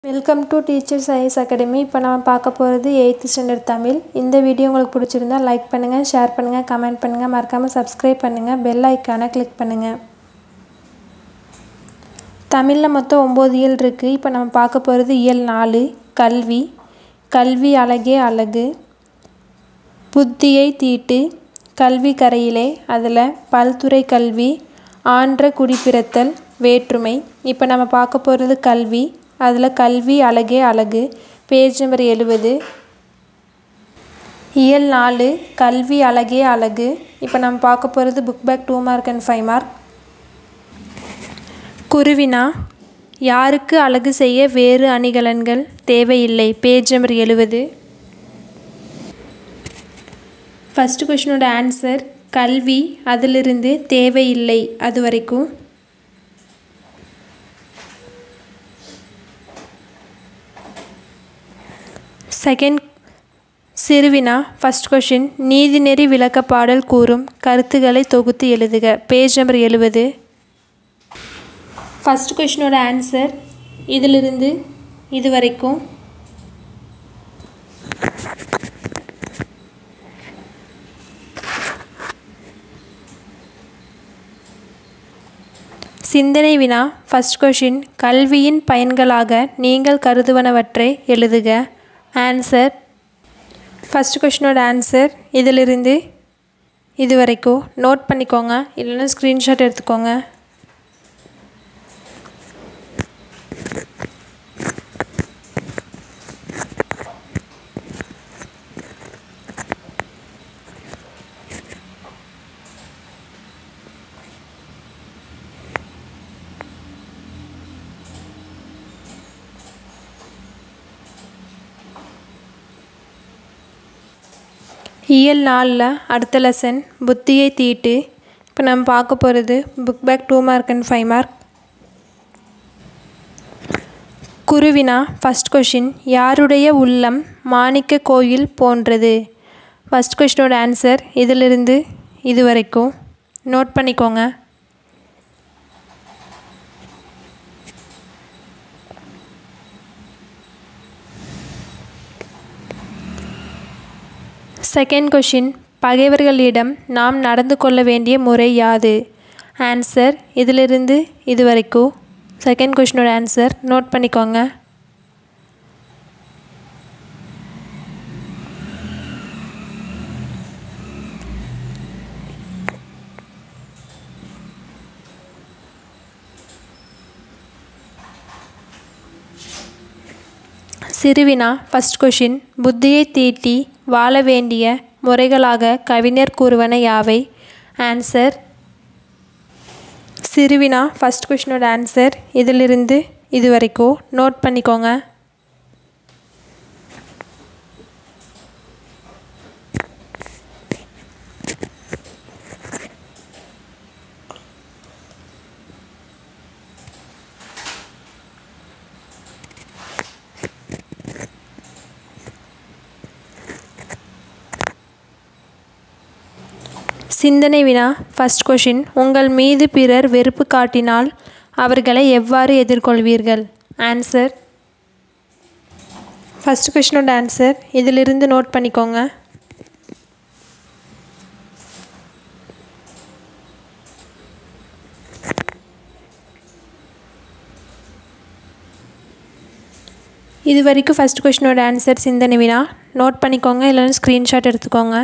welcome to teachers IS academy இப்போ நம்ம பார்க்க போகிறது எயித்து ஸ்டாண்டர்ட் தமிழ் இந்த வீடியோ உங்களுக்கு பிடிச்சிருந்தா லைக் பண்ணுங்கள் ஷேர் பண்ணுங்கள் கமெண்ட் பண்ணுங்கள் மறக்காமல் சப்ஸ்கிரைப் பண்ணுங்கள் பெல் ஐக்கானை கிளிக் பண்ணுங்கள் தமிழில் மொத்தம் ஒம்பது இயல் இருக்குது இப்போ நம்ம பார்க்க போகிறது இயல் நாலு கல்வி கல்வி அழகே அழகு புத்தியை தீட்டு கல்வி கரையிலே அதில் பல்துறை கல்வி ஆன்ற குடிப்பிறத்தல் வேற்றுமை இப்போ நம்ம பார்க்க போகிறது கல்வி அதில் கல்வி அழகே அழகு பேஜ் நம்பர் எழுபது இயல் நாலு கல்வி அழகே அழகு இப்போ நம்ம பார்க்க போகிறது book back two mark and five mark குருவினா யாருக்கு அழகு செய்ய வேறு அணிகலன்கள் தேவையில்லை பேஜ் நம்பர் எழுபது ஃபஸ்ட்டு கொஷினோட ஆன்சர் கல்வி அதிலிருந்து தேவையில்லை அது வரைக்கும் செகண்ட் சிறுவினா ஃபஸ்ட் கொஷின் நீதிநெறி விளக்க பாடல் கூறும் கருத்துக்களை தொகுத்து எழுதுக பேஜ் நம்பர் எழுபது ஃபஸ்ட் கொஷினோட ஆன்சர் இதிலிருந்து இது வரைக்கும் சிந்தனை வினா ஃபஸ்ட் கொஷின் கல்வியின் பயன்களாக நீங்கள் கருதுவனவற்றை எழுதுக ஆன்சர் ஃபஸ்ட் கொஷினோட ஆன்சர் இதிலிருந்து இது வரைக்கும் நோட் பண்ணிக்கோங்க இல்லைன்னா ஸ்க்ரீன்ஷாட் எடுத்துக்கோங்க இயல் நாலில் அடுத்த லெசன் புத்தியை தீட்டு இப்போ நம்ம பார்க்க போகிறது book back two mark and five mark குருவினா ஃபஸ்ட் கொஷின் யாருடைய உள்ளம் மாணிக்க கோயில் போன்றது ஃபஸ்ட் கொஷினோட ஆன்சர் இதிலிருந்து இது வரைக்கும் நோட் பண்ணிக்கோங்க செகண்ட் கொஷின் பகைவர்களிடம் நாம் நடந்து கொள்ள வேண்டிய முறை யாது ஆன்சர் இதிலிருந்து இது வரைக்கும் செகண்ட் கொஷினோட ஆன்சர் நோட் பண்ணிக்கோங்க சிறுவினா ஃபஸ்ட் கொஷின் புத்தியை தீட்டி வாழ வேண்டிய முறைகளாக கவிஞர் கூறுவன யாவை ஆன்சர் சிறுவினா ஃபஸ்ட் கொஷினோட ஆன்சர் இதிலிருந்து இது வரைக்கும் நோட் பண்ணிக்கோங்க சிந்தனை வினா ஃபஸ்ட் கொஷின் உங்கள் மீது பிறர் வெறுப்பு காட்டினால் அவர்களை எவ்வாறு எதிர்கொள்வீர்கள் ஆன்சர் ஃபஸ்ட் கொஷினோட ஆன்சர் இதிலிருந்து நோட் பண்ணிக்கோங்க இது வரைக்கும் ஃபஸ்ட் கொஷினோட ஆன்சர் சிந்தனை வினா நோட் பண்ணிக்கோங்க இல்லைன்னா ஸ்க்ரீன்ஷாட் எடுத்துக்கோங்க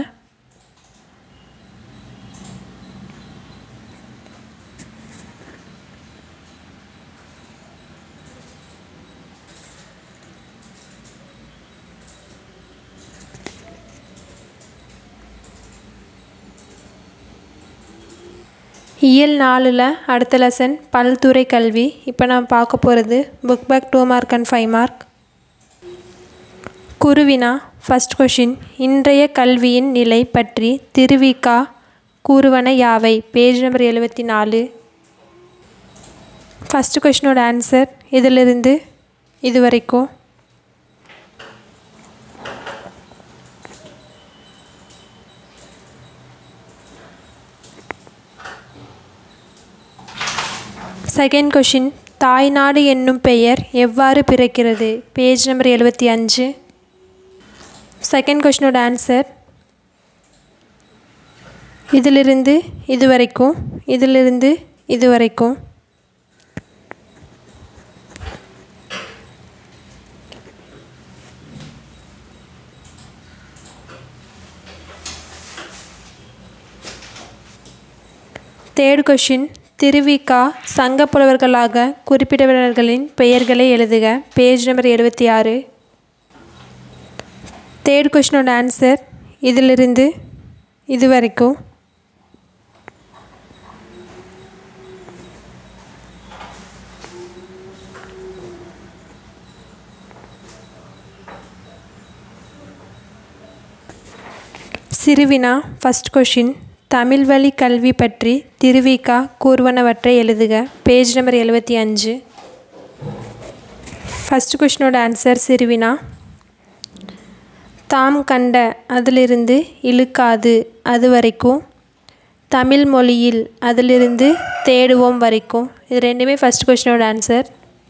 இயல் நாலில் அடுத்த லெசன் பல்துறை கல்வி இப்போ நாம் பார்க்க போகிறது book back two mark and five mark குருவினா ஃபஸ்ட் கொஷின் இன்றைய கல்வியின் நிலை பற்றி திருவிக்கா கூறுவன யாவை பேஜ் நம்பர் எழுபத்தி நாலு ஃபஸ்ட்டு கொஷினோட ஆன்சர் இதிலிருந்து இது வரைக்கும் செகண்ட் கொஷின் தாய்நாடு என்னும் பெயர் எவ்வாறு பிறக்கிறது பேஜ் நம்பர் எழுபத்தி அஞ்சு செகண்ட் கொஷினோட ஆன்சர் இதிலிருந்து இது வரைக்கும் இதிலிருந்து இது வரைக்கும் தேர்ட் கொஷின் திருவிக்கா சங்க புலவர்களாக குறிப்பிட்டவர்களின் பெயர்களை எழுதுக பேஜ் நம்பர் எழுபத்தி ஆறு தேர்ட் கொஷினோட ஆன்சர் இதிலிருந்து இது வரைக்கும் சிறுவினா ஃபஸ்ட் கொஷின் தமிழ் வழி கல்வி பற்றி திருவிக்கா கூறுவனவற்றை எழுதுக பேஜ் நம்பர் எழுபத்தி அஞ்சு ஃபஸ்ட் கொஷினோட ஆன்சர் சிறுவினா தாம் கண்ட அதிலிருந்து இழுக்காது அது வரைக்கும் தமிழ் மொழியில் அதிலிருந்து தேடுவோம் வரைக்கும் இது ரெண்டுமே ஃபஸ்ட் கொஷினோட ஆன்சர்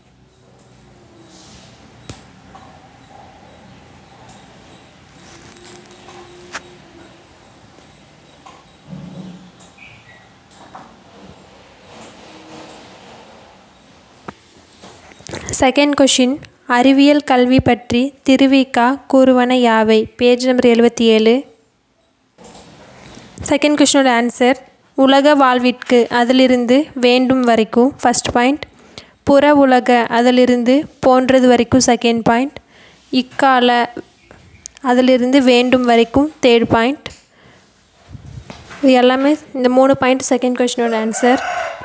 செகண்ட் கொஷின் அறிவியல் கல்வி பற்றி திருவிக்கா கூறுவன யாவை பேஜ் நம்பர் எழுபத்தி ஏழு செகண்ட் கொஷினோட ஆன்சர் உலக வாழ்விற்கு அதிலிருந்து வேண்டும் வரைக்கும் ஃபஸ்ட் பாயிண்ட் புற உலக அதிலிருந்து போன்றது வரைக்கும் செகண்ட் பாயிண்ட் இக்கால அதிலிருந்து வேண்டும் வரைக்கும் தேர்ட் பாயிண்ட் இது எல்லாமே இந்த மூணு பாயிண்ட் செகண்ட் கொஷினோட ஆன்சர்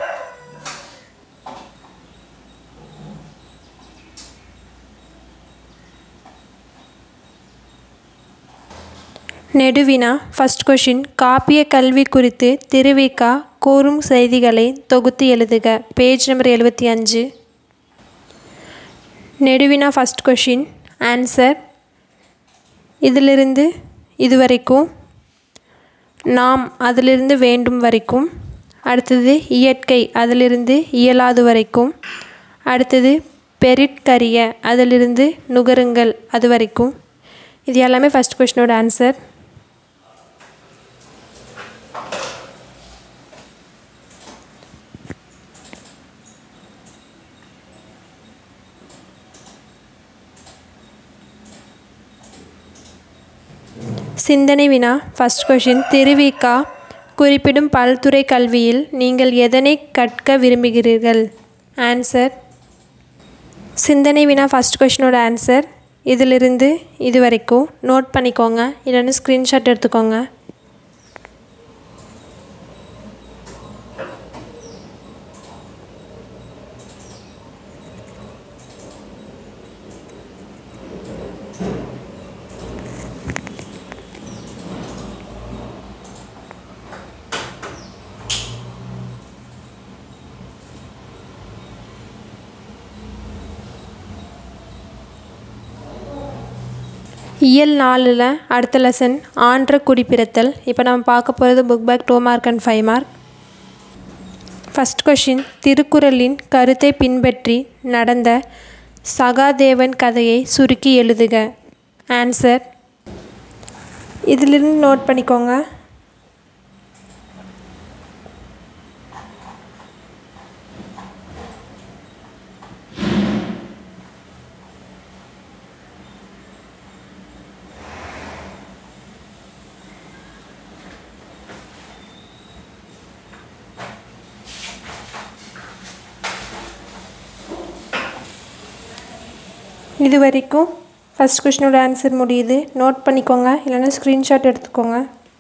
நெடுவினா ஃபஸ்ட் கொஷின் காப்பிய கல்வி குறித்து திருவிக்கா கூறும் செய்திகளை தொகுத்து எழுதுக பேஜ் நம்பர் எழுபத்தி அஞ்சு நெடுவினா ஃபஸ்ட் கொஷின் ஆன்சர் இதிலிருந்து இது வரைக்கும் நாம் அதிலிருந்து வேண்டும் வரைக்கும் அடுத்தது இயற்கை அதிலிருந்து இயலாது வரைக்கும் அடுத்தது பெரிட்கரிய அதிலிருந்து நுகருங்கள் அது வரைக்கும் இது எல்லாமே ஃபஸ்ட் கொஷினோட ஆன்சர் சிந்தனை வினா ஃபஸ்ட் கொஷின் திருவிக்கா குறிப்பிடும் பல்துறை கல்வியில் நீங்கள் எதனை கற்க விரும்புகிறீர்கள் ஆன்சர் சிந்தனை வினா ஃபஸ்ட் கொஷினோட ஆன்சர் இதிலிருந்து இது வரைக்கும் நோட் பண்ணிக்கோங்க இல்லைன்னு ஸ்க்ரீன்ஷாட் எடுத்துக்கோங்க இயல் நாலில் அடுத்த லெசன் ஆன்ற குடிப்பிறத்தல் இப்போ நம்ம பார்க்க போகிறது book back two mark and five mark first question திருக்குறளின் கருத்தை பின்பற்றி நடந்த சகாதேவன் கதையை சுருக்கி எழுதுக ஆன்சர் இதிலிருந்து நோட் பண்ணிக்கோங்க இது வரைக்கும் ஃபஸ்ட் கொஷினோட ஆன்சர் முடியுது நோட் பண்ணிக்கோங்க இல்லைன்னா ஸ்க்ரீன்ஷாட் எடுத்துக்கோங்க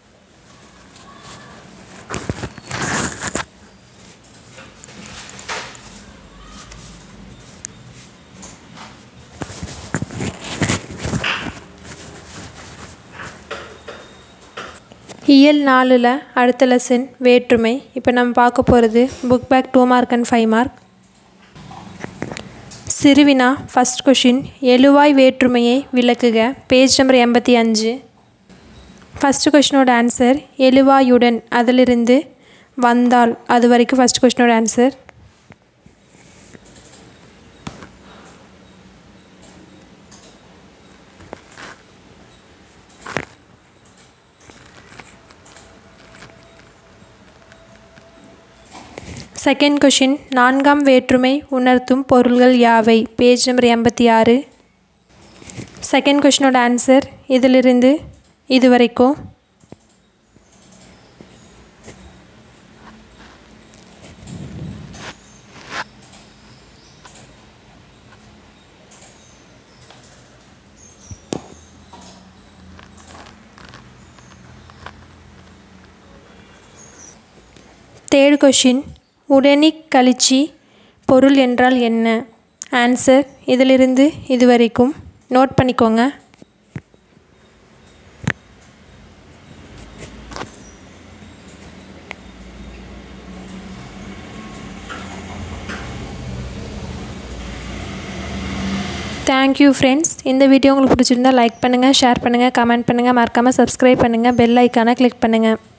இயல் நாலில் அடுத்த லெசன் வேற்றுமை இப்போ நம்ம பார்க்க போகிறது book back two mark and five mark சிறுவினா ஃபஸ்ட் கொஷின் எழுவாய் வேற்றுமையை விளக்குக பேஜ் நம்பர் எண்பத்தி அஞ்சு ஃபஸ்ட்டு கொஷினோட ஆன்சர் எழுவாயுடன் அதிலிருந்து வந்தால் அது வரைக்கும் ஃபஸ்ட் கொஷினோட ஆன்சர் செகண்ட் கொஷின் நான்காம் வேற்றுமை உணர்த்தும் பொருள்கள் யாவை பேஜ் நம்பர் எண்பத்தி ஆறு செகண்ட் கொஷினோட ஆன்சர் இதிலிருந்து இது வரைக்கும் தேர்ட் கொஷின் உடனிக் கழிச்சி பொருள் என்றால் என்ன ஆன்சர் இதிலிருந்து இது வரைக்கும் நோட் பண்ணிக்கோங்க தேங்க்யூ ஃப்ரெண்ட்ஸ் இந்த வீடியோ உங்களுக்கு பிடிச்சிருந்தா லைக் பண்ணுங்கள் ஷேர் பண்ணுங்கள் கமெண்ட் பண்ணுங்கள் மறக்காமல் சப்ஸ்கிரைப் பண்ணுங்கள் பெல் ஐக்கானை கிளிக் பண்ணுங்கள்